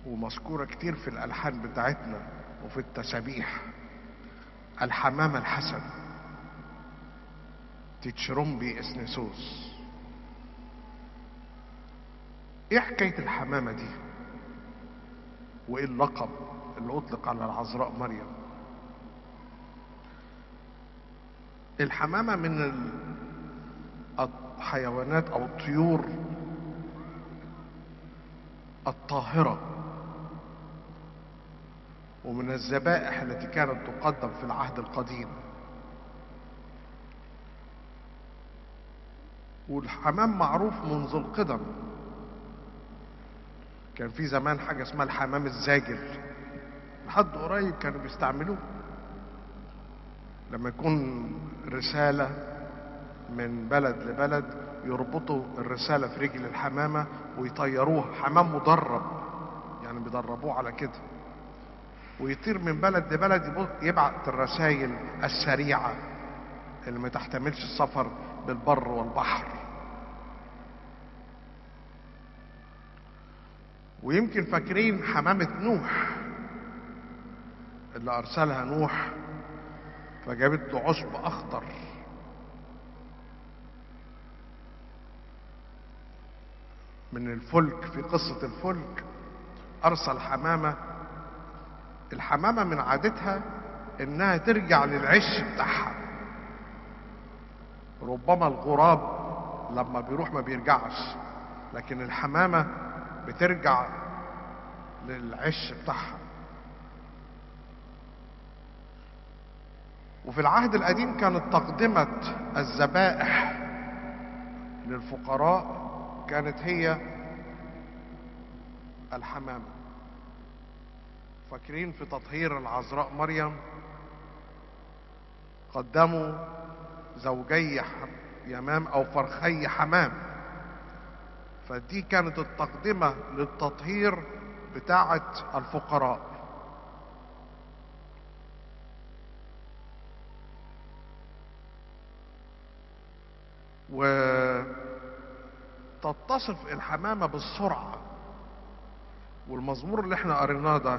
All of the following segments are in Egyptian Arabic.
ومذكورة كتير في الألحان بتاعتنا وفي التسابيح الحمامة الحسن تتشرمبي اسنسوس ايه حكاية الحمامة دي وايه اللقب اللي اطلق على العذراء مريم الحمامة من الحيوانات او الطيور الطاهرة ومن الذبائح التي كانت تقدم في العهد القديم والحمام معروف منذ القدم كان في زمان حاجة اسمها الحمام الزاجل لحد قريب كانوا بيستعملوه لما يكون رسالة من بلد لبلد يربطوا الرسالة في رجل الحمامة ويطيروها حمام مدرب يعني بيدربوه على كده ويطير من بلد لبلد يبعت الرسائل السريعة اللي ما تحتملش السفر بالبر والبحر ويمكن فاكرين حمامة نوح اللي أرسلها نوح فجابت له عشب أخضر من الفلك في قصة الفلك أرسل حمامة الحمامة من عادتها إنها ترجع للعش بتاعها ربما الغراب لما بيروح ما بيرجعش لكن الحمامة بترجع للعش بتاعها وفي العهد القديم كانت تقدمة الذبائح للفقراء كانت هي الحمامة فاكرين في تطهير العذراء مريم قدموا زوجي يمام او فرخي حمام فدي كانت التقدمة للتطهير بتاعة الفقراء وتتصف الحمامة بالسرعة والمزمور اللي احنا قريناه ده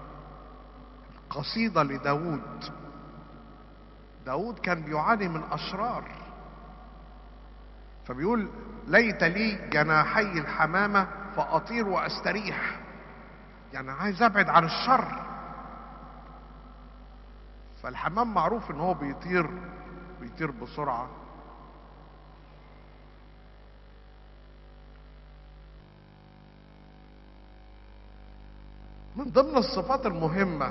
قصيدة لداود داود كان بيعاني من أشرار فبيقول ليت لي جناحي الحمامة فأطير وأستريح يعني عايز أبعد عن الشر فالحمام معروف ان هو بيطير بيطير بسرعة من ضمن الصفات المهمة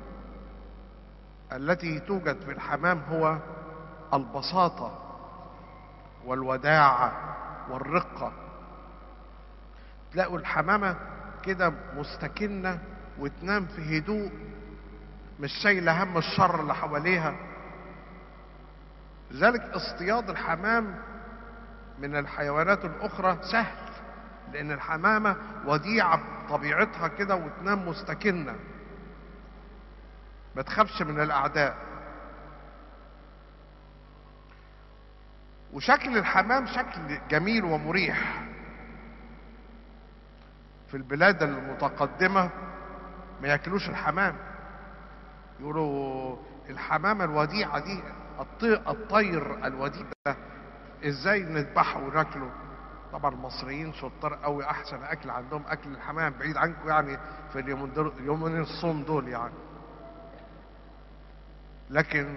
التي توجد في الحمام هو البساطة والوداعة والرقة تلاقوا الحمامة كده مستكنة وتنام في هدوء مش شايلة هم الشر اللي حواليها لذلك اصطياد الحمام من الحيوانات الأخرى سهل لأن الحمامة وديعة بطبيعتها كده وتنام مستكنة ما تخافش من الأعداء وشكل الحمام شكل جميل ومريح في البلاد المتقدمة ما ياكلوش الحمام يقولوا الحمامة الوديعة دي الطير الوديع ده ازاي نذبحه وناكله طبعا المصريين شطار قوي احسن اكل عندهم اكل الحمام بعيد عنكم يعني في اليومين دول يومين الصوم دول يعني لكن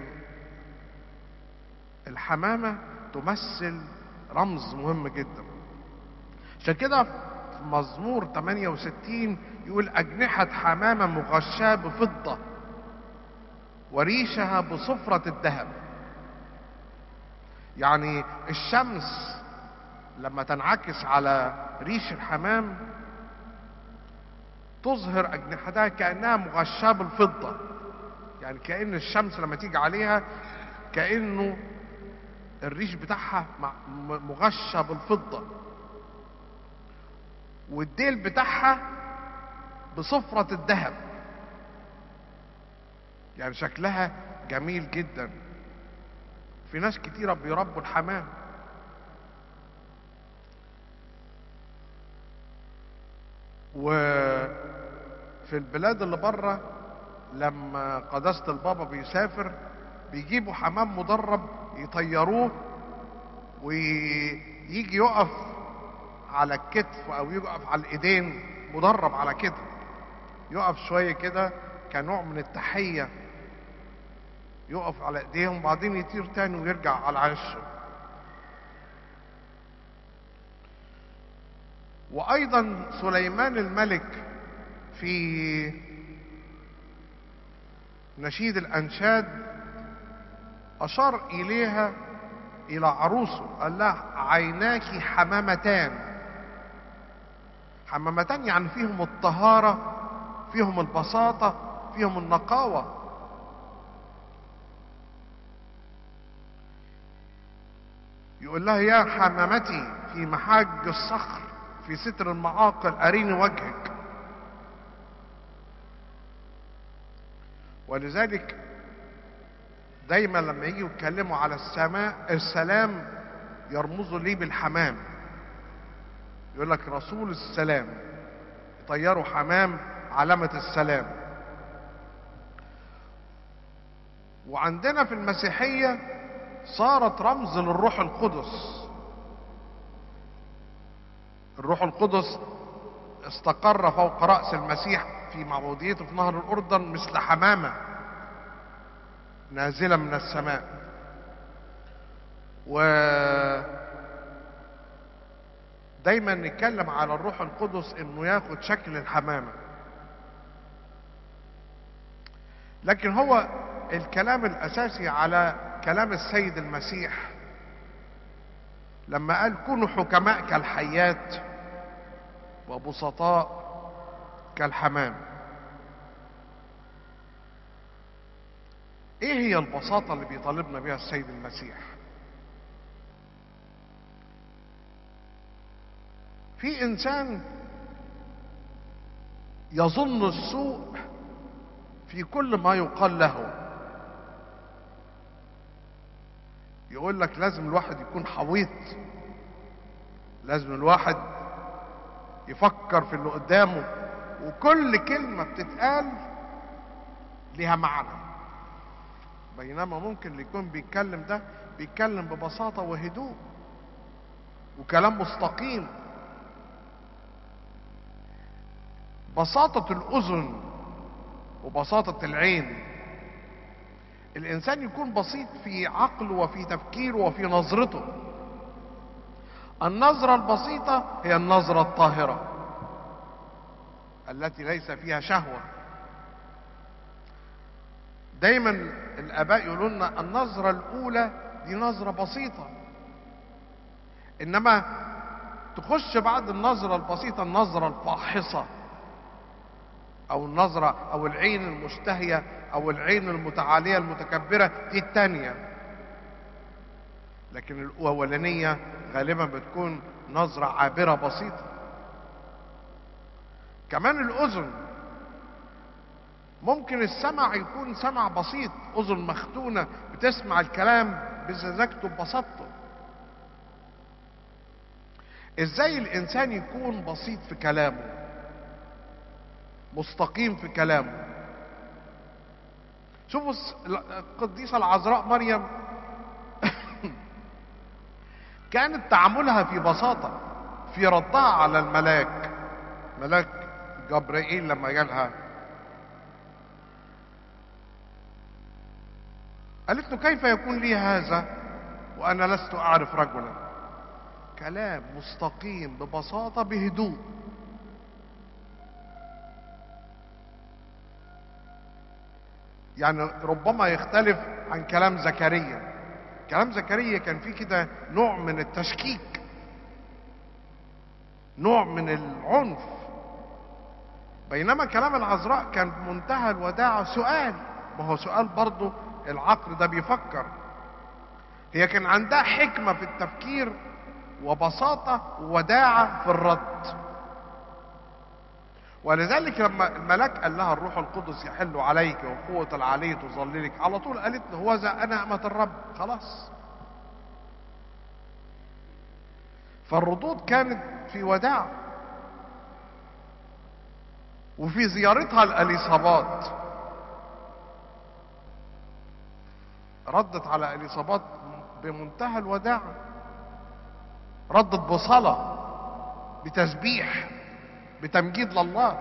الحمامة تمثل رمز مهم جدا عشان كده في مزمور 68 يقول أجنحة حمامة مغشاة بفضة وريشها بصفرة الذهب يعني الشمس لما تنعكس على ريش الحمام تظهر أجنحتها كأنها مغشاة بالفضة يعني كأن الشمس لما تيجي عليها كأنه الريش بتاعها مغشى بالفضة والديل بتاعها بصفرة الذهب يعني شكلها جميل جدا في ناس كتيرة بيربوا الحمام في البلاد اللي بره لما قداسة البابا بيسافر بيجيبوا حمام مدرب يطيروه ويجي يقف على الكتف او يقف على الايدين مدرب على كده يقف شويه كده كنوع من التحيه يقف على ايديهم وبعدين يطير تاني ويرجع على عشه وايضا سليمان الملك في نشيد الانشاد اشار اليها الى عروسه قال لها عيناك حمامتان حمامتان يعني فيهم الطهاره فيهم البساطه فيهم النقاوه يقول لها يا حمامتي في محاج الصخر في ستر المعاقل أريني وجهك ولذلك دايما لما يجوا يتكلموا على السماء السلام يرمزوا ليه بالحمام يقول لك رسول السلام يطيروا حمام علامة السلام وعندنا في المسيحية صارت رمز للروح القدس الروح القدس استقر فوق رأس المسيح في معموديته في نهر الأردن مثل حمامة نازلة من السماء و دايما نتكلم على الروح القدس انه ياخد شكل الحمامة لكن هو الكلام الاساسي على كلام السيد المسيح لما قال كونوا حكماء كالحيات وبسطاء كالحمام ايه هي البساطة اللي بيطالبنا بها السيد المسيح في انسان يظن السوء في كل ما يقال له يقول لك لازم الواحد يكون حويط لازم الواحد يفكر في اللي قدامه وكل كلمة بتتقال لها معنى بينما ممكن اللي يكون بيتكلم ده بيتكلم ببساطة وهدوء وكلام مستقيم بساطة الأذن وبساطة العين الإنسان يكون بسيط في عقله وفي تفكيره وفي نظرته النظرة البسيطة هي النظرة الطاهرة التي ليس فيها شهوة دايما الآباء يقولون لنا النظرة الأولى دي نظرة بسيطة إنما تخش بعد النظرة البسيطة النظرة الفاحصة او النظرة او العين المشتهية او العين المتعالية المتكبرة دي التانية لكن الاولانية غالبا بتكون نظرة عابرة بسيطة كمان الاذن ممكن السمع يكون سمع بسيط اذن مختونة بتسمع الكلام بسذاجته ببساطته ازاي الانسان يكون بسيط في كلامه مستقيم في كلامه شوفوا القديسة العذراء مريم كانت تعاملها في بساطة في ردها على الملاك ملاك جبرائيل لما جالها قالت له كيف يكون لي هذا وانا لست اعرف رجلا كلام مستقيم ببساطة بهدوء يعني ربما يختلف عن كلام زكريا كلام زكريا كان فيه كده نوع من التشكيك نوع من العنف بينما كلام العذراء كان منتهى الوداعة سؤال ما هو سؤال برضه العقل ده بيفكر هي كان عندها حكمة في التفكير وبساطة ووداعة في الرد ولذلك لما الملاك قال لها الروح القدس يحل عليك وقوة العلي تظللك على طول قالت له هو ذا أنا أمة الرب خلاص فالردود كانت في وداع وفي زيارتها لاليصابات ردت على اليصابات بمنتهى الوداع ردت بصلاه بتسبيح بتمجيد لله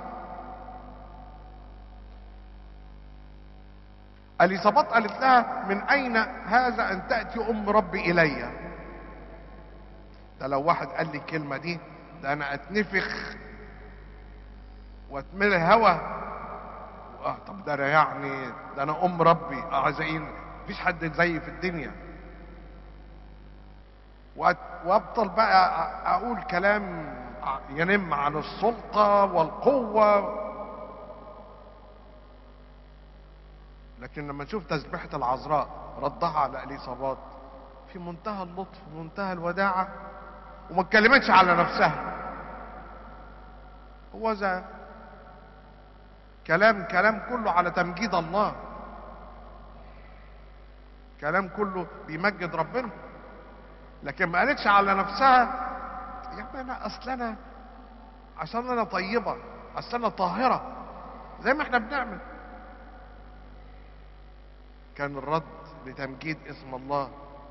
اليصابات قالت لها من اين هذا ان تاتي ام ربي الي ده لو واحد قال لي الكلمه دي ده انا اتنفخ واتملي هوا اه طب ده انا يعني ده انا ام ربي اعزائين مفيش حد زيي في الدنيا وابطل بقى اقول كلام ينم عن السلطه والقوه لكن لما نشوف تسبيحة العذراء ردها على اليصابات في منتهى اللطف ومنتهى الوداعة وما اتكلمتش على نفسها هو ذا كلام كلام كله على تمجيد الله كلام كله بيمجد ربنا لكن ما قالتش على نفسها يا يعني انا اصل انا عشان انا طيبه اصل انا طاهره زي ما احنا بنعمل كان الرد لتمجيد اسم الله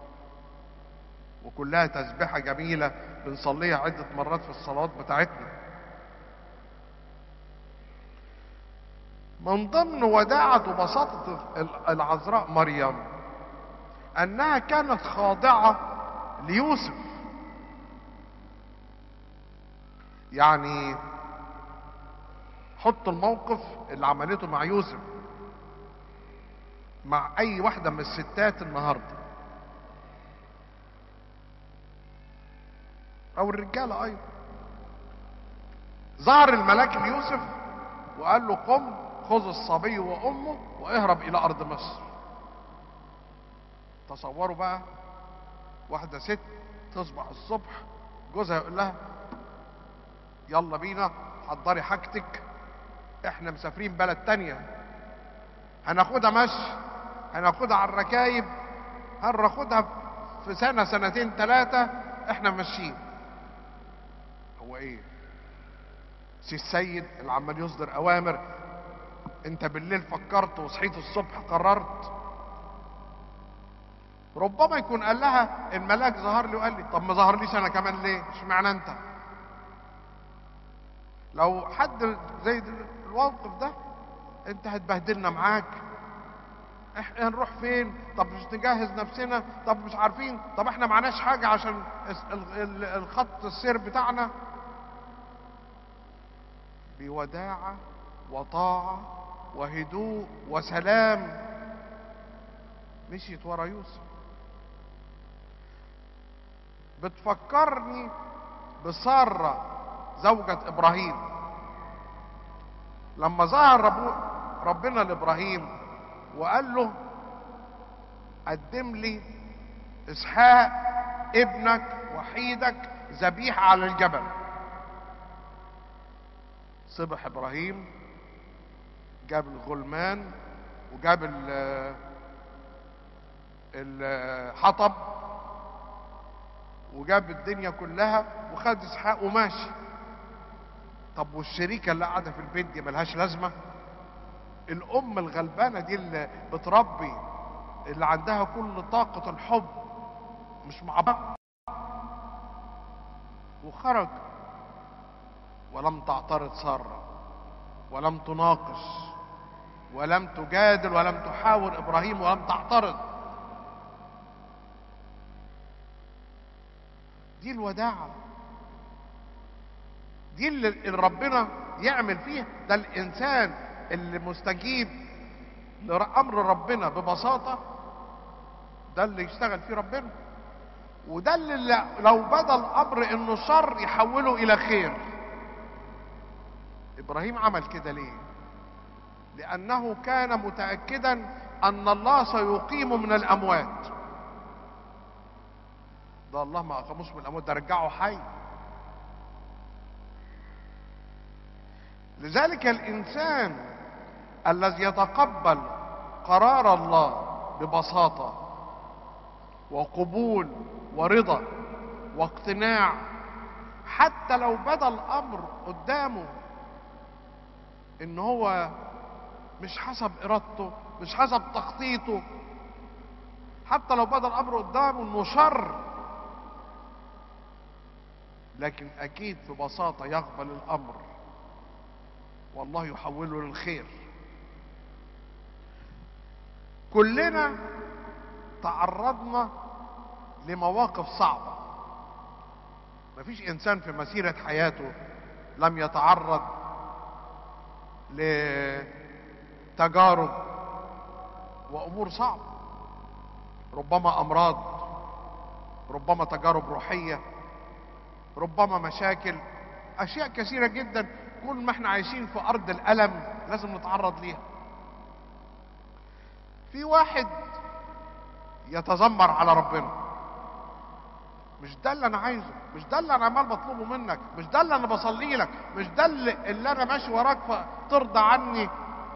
وكلها تسبيحة جميلة بنصليها عدة مرات في الصلوات بتاعتنا من ضمن وداعة وبساطة العذراء مريم أنها كانت خاضعة ليوسف يعني حط الموقف اللي عملته مع يوسف مع اي واحده من الستات النهارده او الرجاله ايضا ظهر الملاك ليوسف وقال له قم خذ الصبي وامه واهرب الى ارض مصر تصوروا بقى واحده ست تصبح الصبح جوزها يقول لها يلا بينا حضري حاجتك احنا مسافرين بلد تانية هناخدها مشي هناخدها على الركايب هناخدها في سنه سنتين ثلاثه احنا ماشيين هو ايه سي السيد اللي عمال يصدر اوامر انت بالليل فكرت وصحيت الصبح قررت ربما يكون قال لها الملاك ظهر لي وقال لي طب ما ظهر ليش انا كمان ليه اشمعنى انت لو حد زي الموقف ده انت هتبهدلنا معاك احنا هنروح فين طب مش نجهز نفسنا طب مش عارفين طب احنا معناش حاجة عشان الخط السير بتاعنا بوداعة وطاعة وهدوء وسلام مشيت ورا يوسف بتفكرني بسارة زوجة ابراهيم لما ظهر ربنا لابراهيم وقال له قدم لي اسحاق ابنك وحيدك ذبيحه على الجبل صبح ابراهيم جاب الغلمان وجاب الحطب وجاب الدنيا كلها وخد اسحاق وماشي طب والشريكه اللي قاعده في البيت دي ملهاش لازمه الام الغلبانه دي اللي بتربي اللي عندها كل طاقه الحب مش مع بعض وخرج ولم تعترض ساره ولم تناقش ولم تجادل ولم تحاور ابراهيم ولم تعترض دي الوداعه دي اللي ربنا يعمل فيها ده الانسان اللي مستجيب لامر ربنا ببساطه ده اللي يشتغل فيه ربنا وده اللي لو بدا الامر انه شر يحوله الى خير ابراهيم عمل كده ليه لانه كان متاكدا ان الله سيقيم من الاموات ده الله ما اقاموش من الاموات ده رجعه حي لذلك الانسان الذي يتقبل قرار الله ببساطه وقبول ورضا واقتناع حتى لو بدا الامر قدامه ان هو مش حسب ارادته مش حسب تخطيطه حتى لو بدا الامر قدامه انه شر لكن اكيد ببساطه يقبل الامر والله يحوله للخير كلنا تعرضنا لمواقف صعبه مفيش انسان في مسيره حياته لم يتعرض لتجارب وامور صعبه ربما امراض ربما تجارب روحيه ربما مشاكل اشياء كثيره جدا كل ما احنا عايشين في ارض الالم لازم نتعرض ليها في واحد يتذمر على ربنا مش ده اللي انا عايزه مش ده اللي انا عمال بطلبه منك مش ده اللي انا بصلي لك مش ده اللي, اللي انا ماشي وراك فترضى عني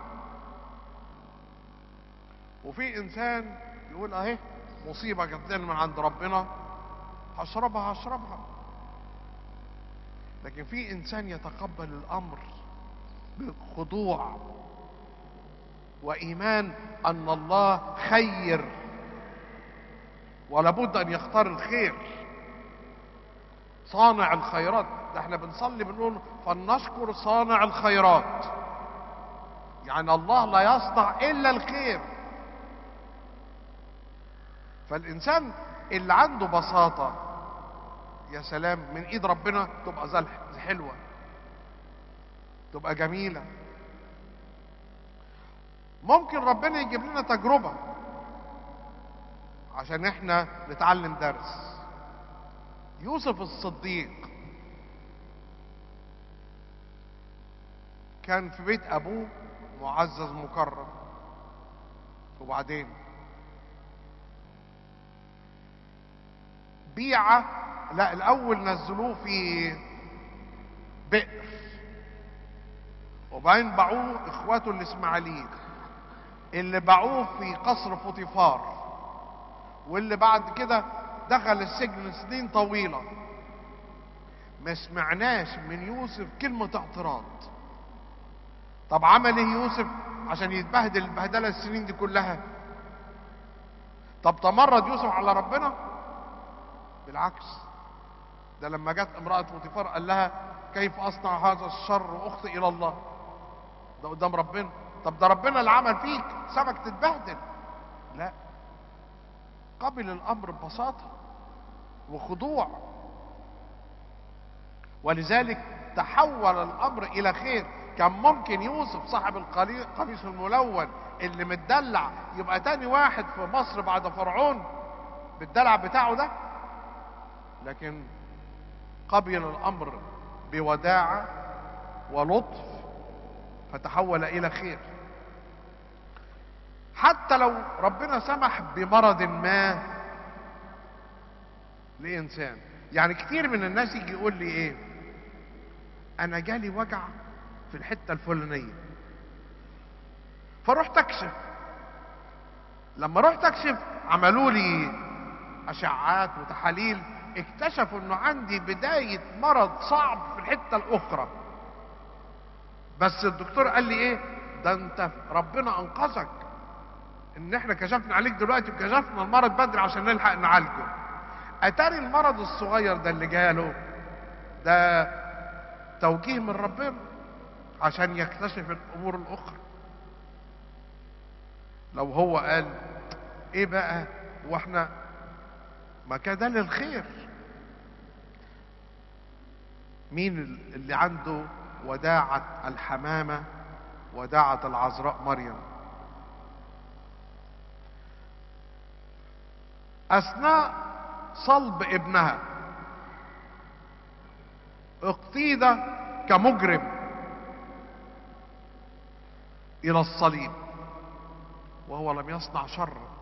وفي انسان يقول اهي مصيبه جت لنا من عند ربنا هشربها هشربها لكن في انسان يتقبل الامر بخضوع وايمان ان الله خير ولابد ان يختار الخير صانع الخيرات ده احنا بنصلي بنقول فلنشكر صانع الخيرات يعني الله لا يصنع الا الخير فالانسان اللي عنده بساطه يا سلام من ايد ربنا تبقى زي حلوه تبقى جميله ممكن ربنا يجيب لنا تجربه عشان احنا نتعلم درس يوسف الصديق كان في بيت ابوه معزز مكرم وبعدين بيعة لا الاول نزلوه في بئر وبعدين باعوه اخواته الاسماعيليين اللي باعوه في قصر فوتيفار واللي بعد كده دخل السجن سنين طويلة ما سمعناش من يوسف كلمة اعتراض طب عمل ايه يوسف عشان يتبهدل البهدلة السنين دي كلها طب تمرد يوسف على ربنا بالعكس ده لما جت امرأة بوتيفار قال لها كيف اصنع هذا الشر واخطئ الى الله ده قدام ربنا طب ده ربنا اللي عمل فيك سابك تتبهدل لا قبل الامر ببساطه وخضوع ولذلك تحول الامر الى خير كان ممكن يوسف صاحب القميص الملون اللي متدلع يبقى تاني واحد في مصر بعد فرعون بالدلع بتاعه ده لكن قبل الامر بوداعه ولطف فتحول الى خير حتى لو ربنا سمح بمرض ما لانسان يعني كتير من الناس يجي يقول لي ايه انا جالي وجع في الحته الفلانيه فرحت اكشف لما رحت اكشف عملوا لي اشعات وتحاليل اكتشفوا انه عندي بدايه مرض صعب في الحته الاخرى بس الدكتور قال لي ايه ده انت ربنا انقذك ان احنا كشفنا عليك دلوقتي وكشفنا المرض بدري عشان نلحق نعالجه اتاري المرض الصغير ده اللي جاله ده توجيه من ربنا عشان يكتشف الامور الاخرى لو هو قال ايه بقى واحنا ما كان ده للخير مين اللي عنده وداعة الحمامة وداعة العذراء مريم أثناء صلب ابنها اقتيد كمجرم إلى الصليب وهو لم يصنع شرا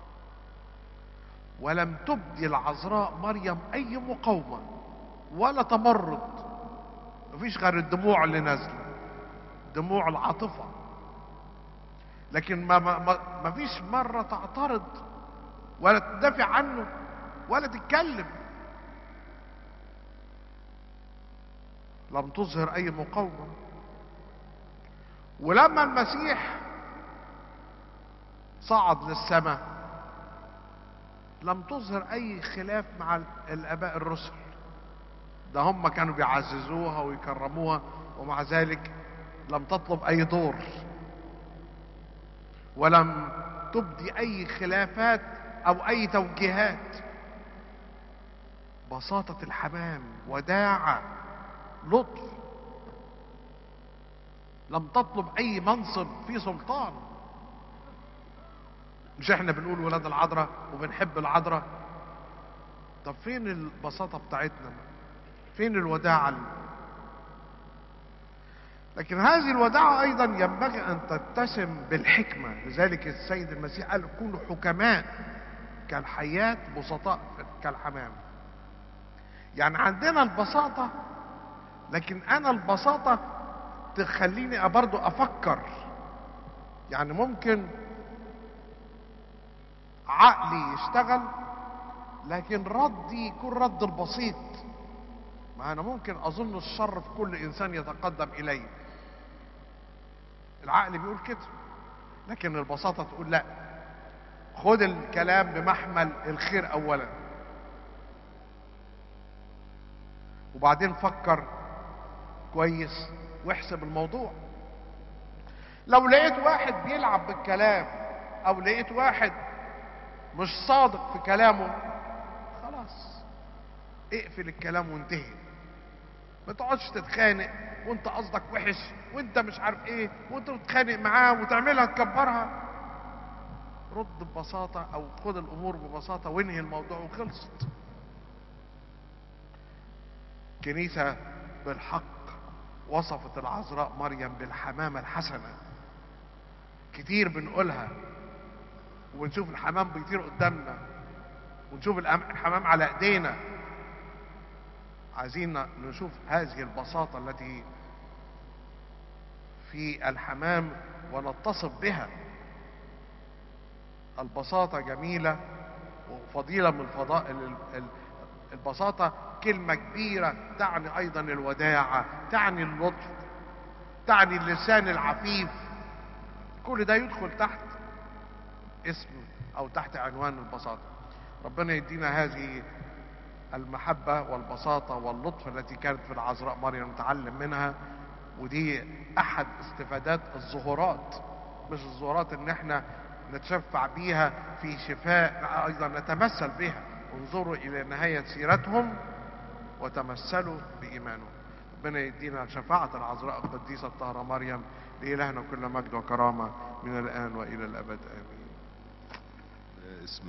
ولم تبدي العذراء مريم أي مقاومة ولا تمرد مفيش غير الدموع اللي نازله دموع العاطفه لكن ما ما ما فيش مره تعترض ولا تدافع عنه ولا تتكلم لم تظهر اي مقاومه ولما المسيح صعد للسماء لم تظهر اي خلاف مع الاباء الرسل ده هم كانوا بيعززوها ويكرموها ومع ذلك لم تطلب اي دور ولم تبدي اي خلافات او اي توجيهات بساطة الحمام وداعة لطف لم تطلب اي منصب في سلطان مش احنا بنقول ولاد العذراء وبنحب العذراء طب فين البساطة بتاعتنا فين الوداعة لكن هذه الوداعة أيضا ينبغي أن تتسم بالحكمة لذلك السيد المسيح قال كونوا حكماء كالحياة بسطاء كالحمام يعني عندنا البساطة لكن أنا البساطة تخليني برضو أفكر يعني ممكن عقلي يشتغل لكن ردي يكون رد البسيط ما انا ممكن اظن الشر في كل انسان يتقدم الي العقل بيقول كده لكن البساطة تقول لا خد الكلام بمحمل الخير اولا وبعدين فكر كويس واحسب الموضوع لو لقيت واحد بيلعب بالكلام او لقيت واحد مش صادق في كلامه خلاص اقفل الكلام وانتهي ما تقعدش تتخانق وانت قصدك وحش وانت مش عارف ايه وانت بتتخانق معاه وتعملها تكبرها رد ببساطة او خد الامور ببساطة وانهي الموضوع وخلصت كنيسة بالحق وصفت العذراء مريم بالحمامة الحسنة كتير بنقولها ونشوف الحمام بيطير قدامنا ونشوف الحمام على ايدينا عايزين نشوف هذه البساطة التي في الحمام ونتصف بها البساطة جميلة وفضيلة من فضائل البساطة كلمة كبيرة تعني أيضا الوداعة تعني اللطف تعني اللسان العفيف كل ده يدخل تحت اسم أو تحت عنوان البساطة ربنا يدينا هذه المحبة والبساطة واللطف التي كانت في العذراء مريم نتعلم منها ودي أحد استفادات الظهورات مش الظهورات إن احنا نتشفع بيها في شفاء أيضا نتمثل بها انظروا إلى نهاية سيرتهم وتمثلوا بإيمانهم ربنا يدينا شفاعة العذراء القديسة الطاهرة مريم لإلهنا كل مجد وكرامة من الآن وإلى الأبد آمين اسم